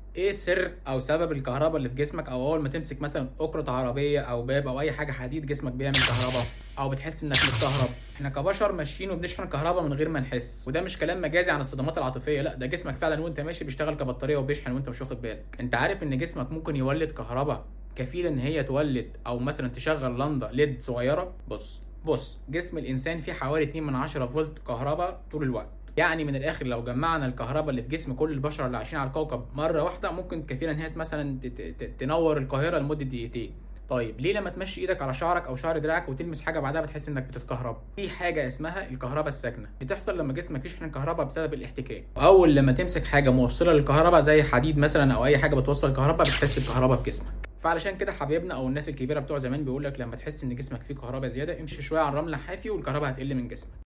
ايه سر او سبب الكهرباء اللي في جسمك او اول ما تمسك مثلا اكرة عربية او باب او اي حاجة حديد جسمك بيعمل كهرباء او بتحس انك متكهرب احنا كبشر ماشيين وبنشحن كهرباء من غير ما نحس وده مش كلام مجازي عن الصدمات العاطفية لا ده جسمك فعلا وانت ماشي بيشتغل كبطارية وبيشحن وانت مش واخد بالك انت عارف ان جسمك ممكن يولد كهرباء كفيل ان هي تولد او مثلا تشغل لندا ليد صغيرة بص بص جسم الانسان فيه حوالي 2 من 10 فولت كهرباء طول الوقت يعني من الاخر لو جمعنا الكهرباء اللي في جسم كل البشر اللي عايشين على الكوكب مره واحده ممكن كفيله ان هي مثلا ت- ت- تنور القاهره لمده دقيقتين طيب ليه لما تمشي ايدك على شعرك او شعر دراعك وتلمس حاجه بعدها بتحس انك بتتكهرب في حاجه اسمها الكهرباء الساكنه بتحصل لما جسمك يشحن كهرباء بسبب الاحتكاك اول لما تمسك حاجه موصله للكهرباء زي حديد مثلا او اي حاجه بتوصل كهرباء بتحس بكهرباء في جسمك فعلشان كده حبايبنا او الناس الكبيره بتوع زمان بيقول لك لما تحس ان جسمك فيه كهرباء زياده امشي شويه على الرمل حافي والكهرباء هتقل من جسمك